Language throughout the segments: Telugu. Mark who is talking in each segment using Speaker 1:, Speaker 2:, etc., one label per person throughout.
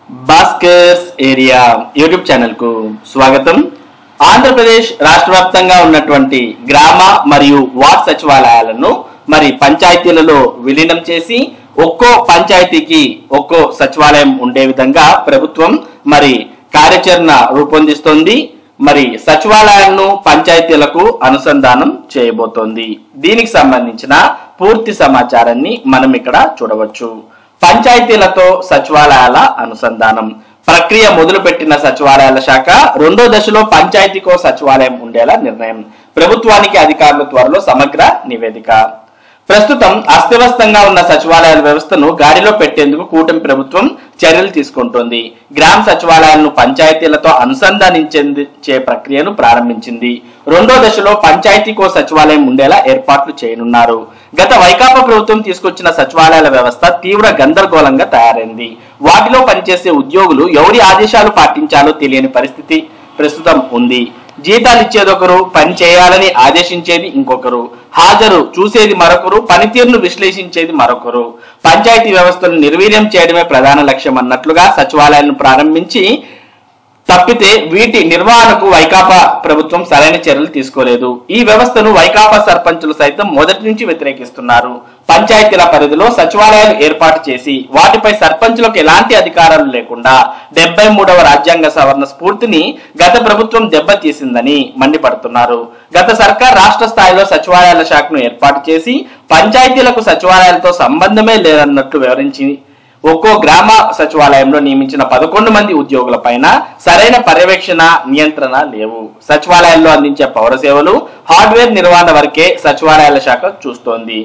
Speaker 1: భాస్కర్స్ ఏరియా యూట్యూబ్ ఛానల్ కు స్వాగతం ఆంధ్రప్రదేశ్ రాష్ట్ర వ్యాప్తంగా ఉన్నటువంటి గ్రామ మరియు వార్డ్ సచివాలయాలను మరి పంచాయతీలలో విలీనం చేసి ఒక్కో పంచాయతీకి ఒక్కో సచివాలయం ఉండే విధంగా ప్రభుత్వం మరి కార్యాచరణ రూపొందిస్తోంది మరి సచివాలయాలను పంచాయతీలకు అనుసంధానం చేయబోతోంది దీనికి సంబంధించిన పూర్తి సమాచారాన్ని మనం ఇక్కడ చూడవచ్చు పంచాయతీలతో సచివాలయాల అనుసంధానం ప్రక్రియ మొదలుపెట్టిన సచివాలయాల శాఖ రెండో దశలో పంచాయతీకో సచివాలయం ఉండేలా నిర్ణయం ప్రభుత్వానికి అధికారుల త్వరలో సమగ్ర నివేదిక ప్రస్తుతం అస్తవ్యస్తంగా ఉన్న సచివాలయాల వ్యవస్థను గాడిలో పెట్టేందుకు కూటమి ప్రభుత్వం చర్యలు తీసుకుంటోంది గ్రామ సచివాలయాలను పంచాయతీలతో అనుసంధానించే ప్రక్రియను ప్రారంభించింది రెండో దశలో పంచాయతీకో సచివాలయం ఉండేలా ఏర్పాట్లు చేయనున్నారు గత వైకాపా ప్రభుత్వం తీసుకొచ్చిన సచివాలయాల వ్యవస్థ తీవ్ర గందరగోళంగా తయారైంది వాటిలో పనిచేసే ఉద్యోగులు ఎవరి ఆదేశాలు పాటించాలో తెలియని పరిస్థితి ప్రస్తుతం ఉంది జీతాలు ఇచ్చేది ఒకరు పని చేయాలని ఆదేశించేది ఇంకొకరు హాజరు చూసేది మరొకరు పనితీరును విశ్లేషించేది మరొకరు పంచాయతీ వ్యవస్థను నిర్వీర్యం చేయడమే ప్రధాన లక్ష్యం అన్నట్లుగా సచివాలయాలను ప్రారంభించి తప్పితే వీటి నిర్వహణకు వైకాపా ప్రభుత్వం సరైన చర్యలు తీసుకోలేదు ఈ వ్యవస్థను వైకాపా సర్పంచులు సైతం మొదటి నుంచి వ్యతిరేకిస్తున్నారు పంచాయతీల పరిధిలో సచివాలయాలు ఏర్పాటు చేసి వాటిపై సర్పంచులకు ఎలాంటి అధికారాలు లేకుండా డెబ్బై మూడవ రాజ్యాంగ సవరణ స్ఫూర్తిని గత ప్రభుత్వం దెబ్బతీసిందని మండిపడుతున్నారు గత సర్కార్ రాష్ట్ర స్థాయిలో సచివాలయాల శాఖను ఏర్పాటు చేసి పంచాయతీలకు సచివాలయాలతో సంబంధమే లేదన్నట్లు వివరించి ఒక్కో గ్రామ సచివాలయంలో నియమించిన పదకొండు మంది ఉద్యోగుల పైన సరైన పర్యవేక్షణ నియంత్రణ లేవు సచివాలయాల్లో అందించే పౌర సేవలు హార్డ్వేర్ నిర్వహణ వరకే సచివాలయాల శాఖ చూస్తోంది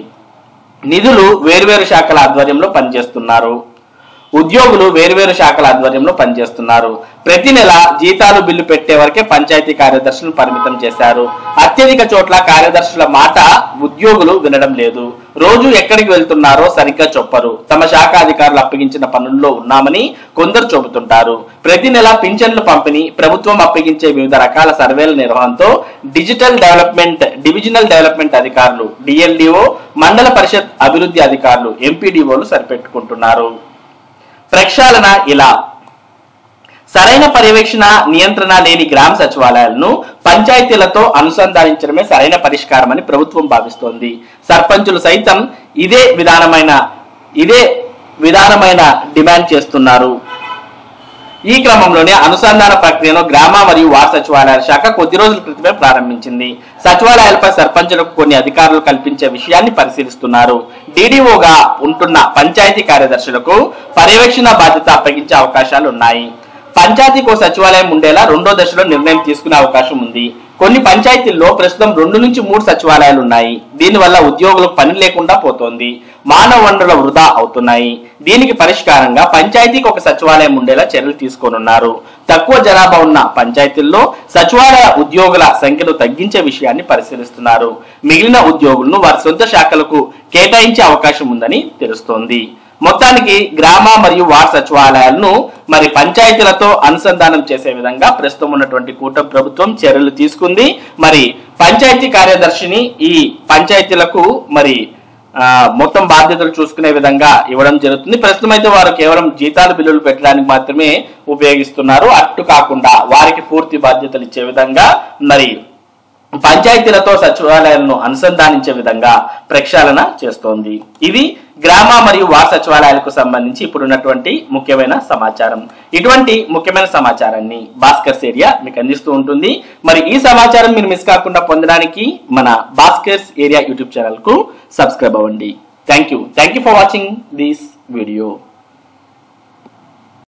Speaker 1: నిధులు వేర్వేరు శాఖల ఆధ్వర్యంలో పనిచేస్తున్నారు ఉద్యోగులు వేర్వేరు శాఖల ఆధ్వర్యంలో పనిచేస్తున్నారు ప్రతి నెల జీతాలు బిల్లు పెట్టే వరకే పంచాయతీ కార్యదర్శులను పరిమితం చేశారు అత్యధిక చోట్ల కార్యదర్శుల మాట ఉద్యోగులు వినడం లేదు రోజు ఎక్కడికి వెళ్తున్నారో సరిగ్గా చెప్పరు తమ శాఖ అధికారులు అప్పగించిన పనుల్లో ఉన్నామని కొందరు చెబుతుంటారు ప్రతి నెల పింఛన్లు పంపిణీ ప్రభుత్వం అప్పగించే వివిధ రకాల సర్వేల నిర్వహణతో డిజిటల్ డెవలప్మెంట్ డివిజనల్ డెవలప్మెంట్ అధికారులు డిఎల్డిఓ మండల పరిషత్ అభివృద్ధి అధికారులు ఎంపీడీఓలు సరిపెట్టుకుంటున్నారు ప్రక్షాళన ఇలా సరైన పర్యవేక్షణ నియంత్రణ లేని గ్రామ సచివాలయాలను పంచాయతీలతో అనుసంధానించడమే సరైన పరిష్కారం అని ప్రభుత్వం భావిస్తోంది సర్పంచులు సైతం ఇదే విధానమైన ఇదే విధానమైన డిమాండ్ చేస్తున్నారు ఈ క్రమంలోనే అనుసంధాన ప్రక్రియను గ్రామ మరియు వార్డ్ సచివాలయాల శాఖ కొద్ది రోజుల క్రితమే ప్రారంభించింది సచివాలయాలపై సర్పంచులకు కొన్ని అధికారులు కల్పించే విషయాన్ని పరిశీలిస్తున్నారు డీడీఓగా ఉంటున్న పంచాయతీ కార్యదర్శులకు పర్యవేక్షణ బాధ్యత అప్పగించే అవకాశాలు ఉన్నాయి పంచాయతీకో సచివాలయం ఉండేలా రెండో దశలో నిర్ణయం తీసుకునే అవకాశం ఉంది కొన్ని పంచాయతీల్లో ప్రస్తుతం రెండు నుంచి మూడు సచివాలయాలు ఉన్నాయి దీనివల్ల ఉద్యోగులకు పని లేకుండా పోతోంది మానవ వనరుల వృధా అవుతున్నాయి దీనికి పరిష్కారంగా పంచాయతీకి ఒక సచివాలయం ఉండేలా చర్యలు తీసుకోనున్నారు తక్కువ జనాభా ఉన్న పంచాయతీల్లో సచివాలయ ఉద్యోగుల సంఖ్యను తగ్గించే విషయాన్ని పరిశీలిస్తున్నారు మిగిలిన ఉద్యోగులను వారి సొంత శాఖలకు కేటాయించే అవకాశం ఉందని తెలుస్తోంది మొత్తానికి గ్రామ మరియు వార్డ్ సచివాలయాలను మరి పంచాయతీలతో అనుసంధానం చేసే విధంగా ప్రస్తుతం ఉన్నటువంటి కూటమి ప్రభుత్వం చర్యలు తీసుకుంది మరి పంచాయతీ కార్యదర్శిని ఈ పంచాయతీలకు మరి ఆ, మొత్తం బాధ్యతలు చూసుకునే విధంగా ఇవ్వడం జరుగుతుంది ప్రస్తుతం అయితే వారు కేవలం జీతాలు బిల్లులు పెట్టడానికి మాత్రమే ఉపయోగిస్తున్నారు అట్టు కాకుండా వారికి పూర్తి బాధ్యతలు ఇచ్చే విధంగా మరి పంచాయతీలతో సచివాలయాలను అనుసంధానించే విధంగా ప్రక్షాళన చేస్తోంది ఇది గ్రామ మరియు వార్డ్ సచివాలయాలకు సంబంధించి ఇప్పుడున్నటువంటి ముఖ్యమైన సమాచారం ఇటువంటి ముఖ్యమైన సమాచారాన్ని భాస్కర్స్ ఏరియా మీకు అందిస్తూ ఉంటుంది మరి ఈ సమాచారం మీరు మిస్ కాకుండా పొందడానికి మన భాస్కర్స్ ఏరియా యూట్యూబ్ ఛానల్ కు సబ్స్క్రైబ్ అవ్వండి thank you thank you for watching this video